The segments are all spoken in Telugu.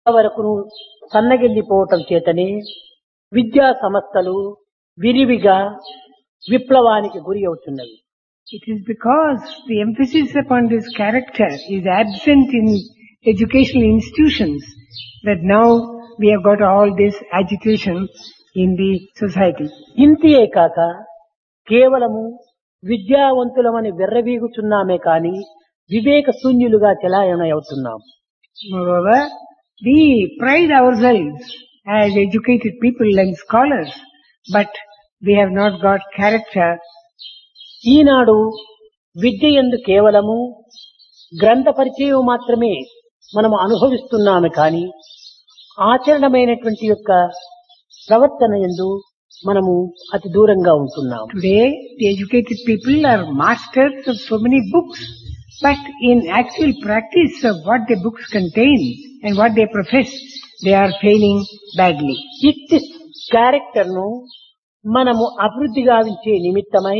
వరకును సన్నగిల్లిపోవటం చేతనే విద్యా సంస్థలు విరివిగా విప్లవానికి గురి అవుతున్నవి It is because the emphasis upon this character is absent in educational institutions that now we have got all this agitation in the society. ఇంతియే కాక కేవలము విద్యావంతులమని వెర్రవీగుచున్నామే కాని వివేక శూన్యులుగా చెలాయణ అవుతున్నాం Moreover, we pride ourselves as educated people and scholars, but we have not got character. ఈనాడు విద్య ఎందు కేవలము గ్రంథ పరిచయం మాత్రమే మనం అనుభవిస్తున్నాము కానీ ఆచరణమైనటువంటి యొక్క ప్రవర్తన ఎందు మనము అతి దూరంగా ఉంటున్నాము Today, the educated people are masters of so many books, but in actual practice of what the books contain and what they profess, they are failing badly. ఇట్టి క్యారెక్టర్ ను మనము అభివృద్ధి గావించే నిమిత్తమై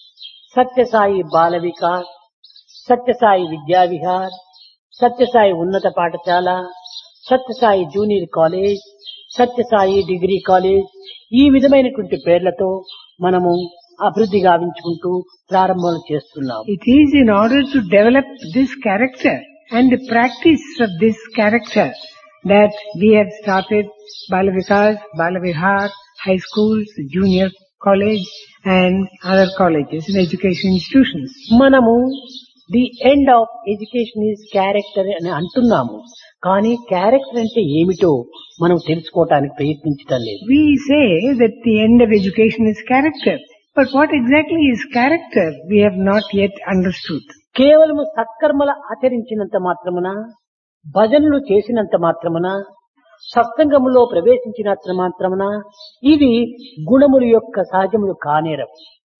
సత్యసాయి బాల వికాస్ సత్యసాయి విద్యా విహార్ సత్యసాయి ఉన్నత పాఠశాల Sathya Sai junior college Sathya Sai degree college ఈ విధమైనటువంటి పేర్లతో మనము అభివృద్ధి గావించుకుంటూ ప్రారంభం చేస్తున్నాం It is in order to develop this character and the practice of this character that we have started Balavikas, Balavihar, high schools, junior college and other colleges and education institutions. మనము the end of education is character అని అంటున్నాము కానీ క్యారెక్టర్ అంటే ఏమిటో మనం తెలుసుకోవటానికి ప్రయత్నించటం లేదు We say that the end of education is character. But what exactly is character? We have not yet understood. కేవలము సత్కర్మల ఆచరించినంత మాత్రమున భజనలు చేసినంత మాత్రమున సత్సంగములో ప్రవేశించినంత మాత్రమున ఇది గుణముల యొక్క సహజములు కానేరవు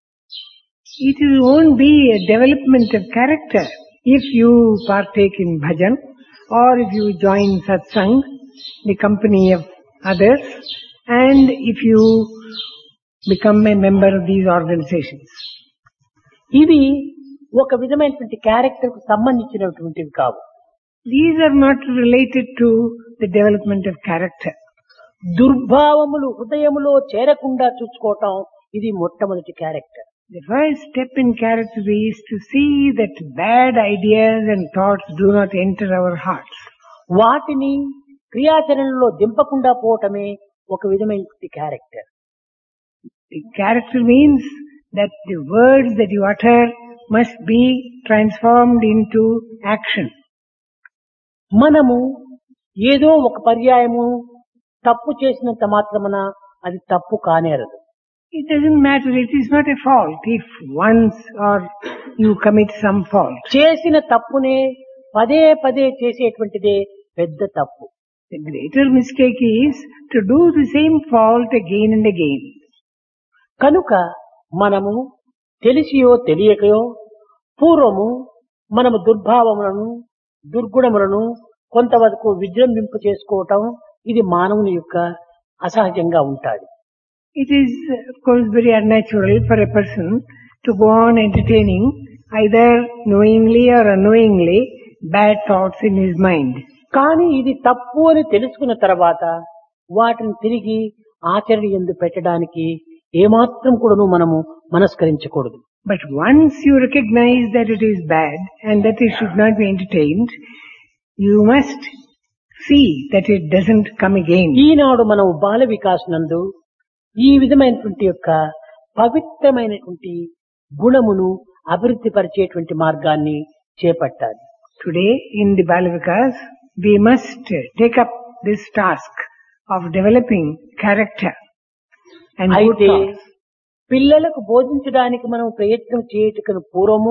It will won't be a development of character if you partake in bhajan or if you join satsang, the company of others, and if you become a member of these organizations. ఇవి ఒక విధమైనటువంటి క్యారెక్టర్ కు సంబంధించినటువంటివి కావు These are not related to the development of character. దుర్భావములు హృదయములో చేరకుండా చూసుకోవటం ఇది మొట్టమొదటి character The first step in character is to see that bad ideas and thoughts do not enter our hearts. వాటిని క్రియాచరణలో దింపకుండా పోవటమే ఒక విధమైనటువంటి character The character means that the words that you utter must be transformed into action. మనము ఏదో ఒక పర్యాయము తప్పు చేసినంత మాత్రమున అది తప్పు కానేరదు It doesn't matter, it is not a fault if once or you commit some fault. చేసిన తప్పునే పదే పదే చేసేటువంటిదే పెద్ద తప్పు The greater mistake is to do the same fault again and again. కనుక మనము తెలిసియో తెలియకయో పూర్వము మనము దుర్భావములను దుర్గుణములను కొంతవరకు విజృంభింప చేసుకోవటం ఇది మానవుని యొక్క అసహజంగా ఉంటాది It is, of course, very unnatural for a person to go on entertaining either knowingly or unknowingly bad thoughts in his mind. కానీ ఇది తప్పు అని తెలుసుకున్న తర్వాత వాటిని తిరిగి ఆచరణ ఎందు పెట్టడానికి ఏమాత్రం కూడాను మనము మనస్కరించకూడదు But once you recognize that it is bad and that it should not be entertained, you must see that it doesn't come again. ఈనాడు మనం బాల వికాస్ నందు ఈ విధమైనటువంటి యొక్క పవిత్రమైనటువంటి గుణమును అభివృద్ధి పరిచేటువంటి మార్గాన్ని చేపట్టాలి Today in the Balavikas, we must take up this task of developing character and good అయితే thoughts. పిల్లలకు బోధించడానికి మనం ప్రయత్నం చేయటకు పూర్వము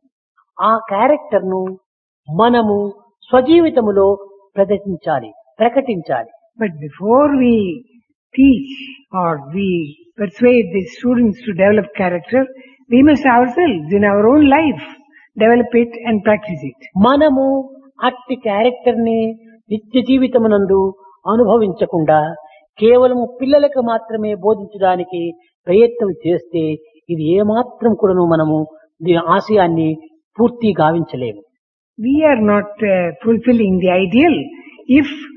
ఆ క్యారెక్టర్ ను మనము స్వజీవితములో ప్రదర్శించాలి ప్రకటించాలి But before we teach or we persuade the students to develop character, we must ourselves in our own life develop it and practice it. మనము అట్టి క్యారెక్టర్ ని నిత్య జీవితమునందు అనుభవించకుండా కేవలము పిల్లలకు మాత్రమే బోధించడానికి ప్రయత్నం చేస్తే ఇది ఏమాత్రం కూడాను మనము దీని ఆశయాన్ని పూర్తి గావించలేము We are not uh, fulfilling the ideal if